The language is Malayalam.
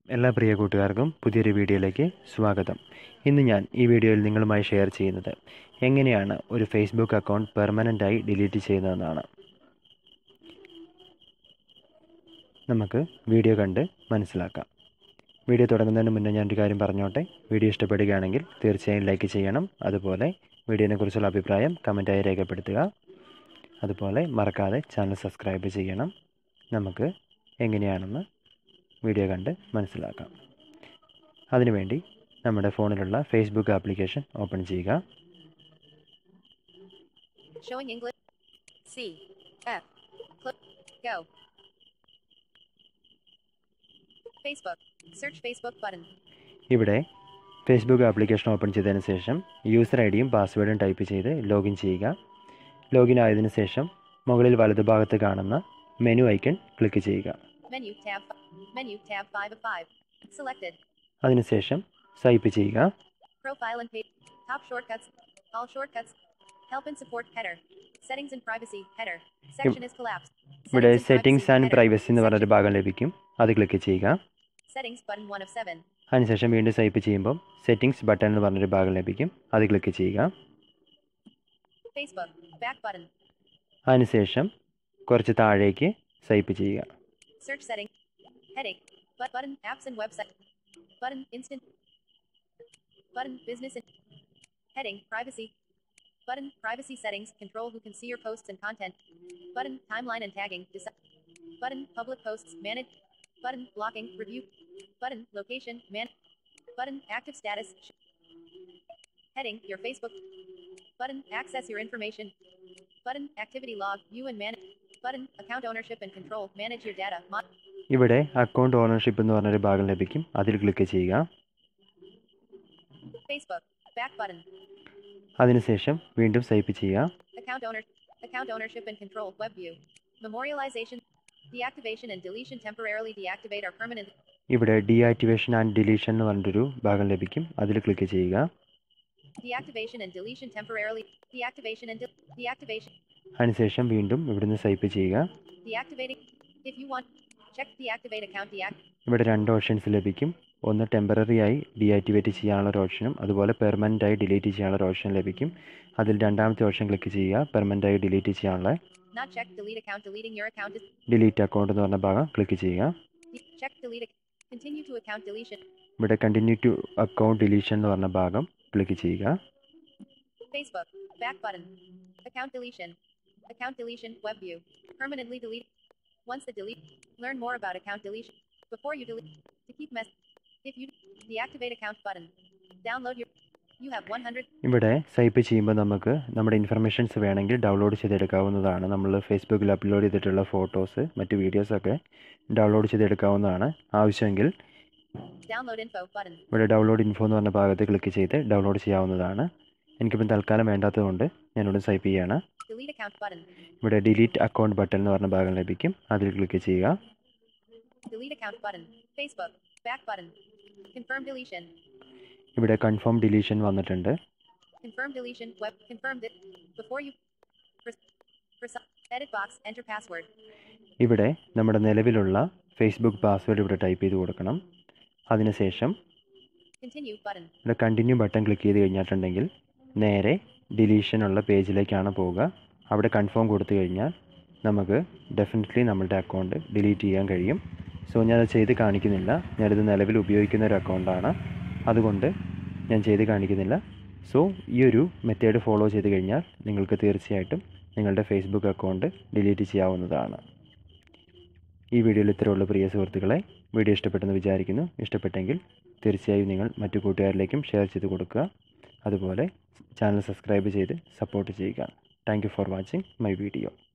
എല്ലാ പ്രിയ കൂട്ടുകാർക്കും പുതിയൊരു വീഡിയോയിലേക്ക് സ്വാഗതം ഇന്ന് ഞാൻ ഈ വീഡിയോയിൽ നിങ്ങളുമായി ഷെയർ ചെയ്യുന്നത് എങ്ങനെയാണ് ഒരു ഫേസ്ബുക്ക് അക്കൗണ്ട് പെർമനൻ്റായി ഡിലീറ്റ് ചെയ്യുന്നതെന്നാണ് നമുക്ക് വീഡിയോ കണ്ട് മനസ്സിലാക്കാം വീഡിയോ തുടങ്ങുന്നതിന് മുന്നേ ഞാനൊരു കാര്യം പറഞ്ഞോട്ടെ വീഡിയോ ഇഷ്ടപ്പെടുകയാണെങ്കിൽ തീർച്ചയായും ലൈക്ക് ചെയ്യണം അതുപോലെ വീഡിയോനെക്കുറിച്ചുള്ള അഭിപ്രായം കമൻറ്റായി രേഖപ്പെടുത്തുക അതുപോലെ മറക്കാതെ ചാനൽ സബ്സ്ക്രൈബ് ചെയ്യണം നമുക്ക് എങ്ങനെയാണെന്ന് വീഡിയോ കണ്ട് മനസ്സിലാക്കാം അതിനുവേണ്ടി നമ്മുടെ ഫോണിലുള്ള ഫേസ്ബുക്ക് ആപ്ലിക്കേഷൻ ഓപ്പൺ ചെയ്യുക Showing English. C. F. Click. Go. Facebook. Search Facebook button. ഇവിടെ ഫേസ്ബുക്ക് ആപ്ലിക്കേഷൻ ഓപ്പൺ ചെയ്തതിന് ശേഷം യൂസർ ഐ ഡിയും പാസ്വേഡും ടൈപ്പ് ചെയ്ത് ലോഗിൻ ചെയ്യുക ലോഗിൻ ആയതിനു ശേഷം മുകളിൽ വലതുഭാഗത്ത് കാണുന്ന മെനു ഐക്കൺ ക്ലിക്ക് ചെയ്യുക Menu tab. Menu tab 5 of 5. Selected. അതിനുശേഷം സ്വൈപ്പ് ചെയ്യുക Profile and page. Top shortcuts. All shortcuts. Help and support header. Settings and privacy header. Section is collapsed. ഇവിടെ Settings and settings privacy and header. Privacy എന്ന് പറഞ്ഞൊരു Section- ഭാഗം ലഭിക്കും അത് ക്ലിക്ക് ചെയ്യുക Settings button 1 of 7. അതിനുശേഷം വീണ്ടും സ്വൈപ്പ് ചെയ്യുമ്പോൾ സെറ്റിംഗ്സ് ബട്ടൺ എന്ന് പറഞ്ഞൊരു ഭാഗം ലഭിക്കും അത് ക്ലിക്ക് ചെയ്യുക Facebook. Back button. അതിനുശേഷം കുറച്ച് താഴേക്ക് സ്വൈപ്പ് ചെയ്യുക Search setting. Heading. But button apps and website. Button instant. Button business and heading privacy. Button privacy settings control who can see your posts and content. Button timeline and tagging. Deci- button public posts manage. Button blocking review. Button location man. Button active status. sh- Heading your Facebook. Button access your information. Button activity log view and manage. Button account ownership and control manage your data. Mon- ഇവിടെ അക്കൗണ്ട് ഓണർഷിപ്പ് എന്ന് പറഞ്ഞൊരു ഭാഗം ലഭിക്കും അതിൽ ക്ലിക്ക് ചെയ്യുക Facebook. Back button. അതിനുശേഷം വീണ്ടും സ്വൈപ്പ് ചെയ്യുക Account owner. Account ownership and control. Web view. Memorialization. Deactivation and deletion temporarily deactivate or permanent. ഇവിടെ ഡീആക്ടിവേഷൻ ആൻഡ് ഡിലീഷൻ എന്ന് പറഞ്ഞൊരു ഭാഗം ലഭിക്കും അതിൽ ക്ലിക്ക് ചെയ്യുക Deactivation and deletion temporarily. Deactivation and de- deactivation. അതിനുശേഷം വീണ്ടും ഇവിടുന്ന് സ്വൈപ്പ് ചെയ്യുക Deactivating. If you want, check deactivate account deact. ഇവിടെ രണ്ട് ഓപ്ഷൻസ് ലഭിക്കും ഒന്ന് ടെമ്പററി ആയി ഡീആക്ടിവേറ്റ് ചെയ്യാനുള്ള ഒരു ഓപ്ഷനും അതുപോലെ പെർമനൻ്റ് ആയി ഡിലീറ്റ് ചെയ്യാനുള്ള ഒരു ഓപ്ഷൻ ലഭിക്കും അതിൽ രണ്ടാമത്തെ ഓപ്ഷൻ ക്ലിക്ക് ചെയ്യുക പെർമനൻ്റ് ആയി ഡിലീറ്റ് ചെയ്യാനുള്ള Not check delete account. Deleting your account is delete account എന്ന് പറഞ്ഞ ഭാഗം ക്ലിക്ക് ചെയ്യുക de- check delete. ac- Continue to account deletion. ഇവിടെ കണ്ടിന്യൂ ടു അക്കൗണ്ട് ഡിലീഷൻ എന്ന് പറഞ്ഞ ഭാഗം ക്ലിക്ക് ചെയ്യുക Facebook. Back button. Account deletion. Account deletion. Web view. Permanently delete. Once the delete. Learn more about account deletion. Before you delete. To keep mess. If you deactivate account button. Download your. You have 100. ഇവിടെ സ്വൈപ്പ് ചെയ്യുമ്പോൾ നമുക്ക് നമ്മുടെ ഇൻഫർമേഷൻസ് വേണമെങ്കിൽ ഡൗൺലോഡ് ചെയ്തെടുക്കാവുന്നതാണ് നമ്മൾ ഫേസ്ബുക്കിൽ അപ്ലോഡ് ചെയ്തിട്ടുള്ള ഫോട്ടോസ് മറ്റ് വീഡിയോസൊക്കെ ഡൗൺലോഡ് ചെയ്തെടുക്കാവുന്നതാണ് ആവശ്യമെങ്കിൽ Download info button. ഇവിടെ ഡൗൺലോഡ് ഇൻഫോ എന്ന് പറഞ്ഞ ഭാഗത്ത് ക്ലിക്ക് ചെയ്ത് ഡൗൺലോഡ് ചെയ്യാവുന്നതാണ് എനിക്കിപ്പം തൽക്കാലം വേണ്ടാത്തതുകൊണ്ട് ഞാനിവിടെ സ്വൈപ്പ് ചെയ്യുകയാണ് Delete account button. ഇവിടെ ഡിലീറ്റ് അക്കൗണ്ട് ബട്ടൺ എന്ന് പറഞ്ഞ ഭാഗം ലഭിക്കും അതിൽ ക്ലിക്ക് ചെയ്യുക Delete account button. Facebook. Back button. Confirm deletion. ഇവിടെ കൺഫേം ഡിലീഷൻ വന്നിട്ടുണ്ട് Confirm deletion. Web. Confirm it. Before you. Pres- pres- edit box. Enter password. ഇവിടെ നമ്മുടെ നിലവിലുള്ള ഫേസ്ബുക്ക് പാസ്വേഡ് ഇവിടെ ടൈപ്പ് ചെയ്ത് കൊടുക്കണം അതിനുശേഷം Continue button. ഇവിടെ കണ്ടിന്യൂ ബട്ടൺ ക്ലിക്ക് ചെയ്ത് കഴിഞ്ഞിട്ടുണ്ടെങ്കിൽ നേരെ ഡിലീഷൻ ഉള്ള പേജിലേക്കാണ് പോവുക അവിടെ കൺഫേം കൊടുത്തു കഴിഞ്ഞാൽ നമുക്ക് ഡെഫിനറ്റ്ലി നമ്മളുടെ അക്കൗണ്ട് ഡിലീറ്റ് ചെയ്യാൻ കഴിയും സോ ഞാനത് ചെയ്ത് കാണിക്കുന്നില്ല ഞാനിത് നിലവിൽ ഉപയോഗിക്കുന്ന ഒരു അക്കൗണ്ടാണ് അതുകൊണ്ട് ഞാൻ ചെയ്ത് കാണിക്കുന്നില്ല സോ ഈ ഒരു മെത്തേഡ് ഫോളോ ചെയ്ത് കഴിഞ്ഞാൽ നിങ്ങൾക്ക് തീർച്ചയായിട്ടും നിങ്ങളുടെ ഫേസ്ബുക്ക് അക്കൗണ്ട് ഡിലീറ്റ് ചെയ്യാവുന്നതാണ് ഈ വീഡിയോയിൽ ഇത്രയുള്ള പ്രിയ സുഹൃത്തുക്കളെ വീഡിയോ ഇഷ്ടപ്പെട്ടെന്ന് വിചാരിക്കുന്നു ഇഷ്ടപ്പെട്ടെങ്കിൽ തീർച്ചയായും നിങ്ങൾ മറ്റു കൂട്ടുകാരിലേക്കും ഷെയർ ചെയ്ത് കൊടുക്കുക അതുപോലെ ചാനൽ സബ്സ്ക്രൈബ് ചെയ്ത് സപ്പോർട്ട് ചെയ്യുക thank you for watching my video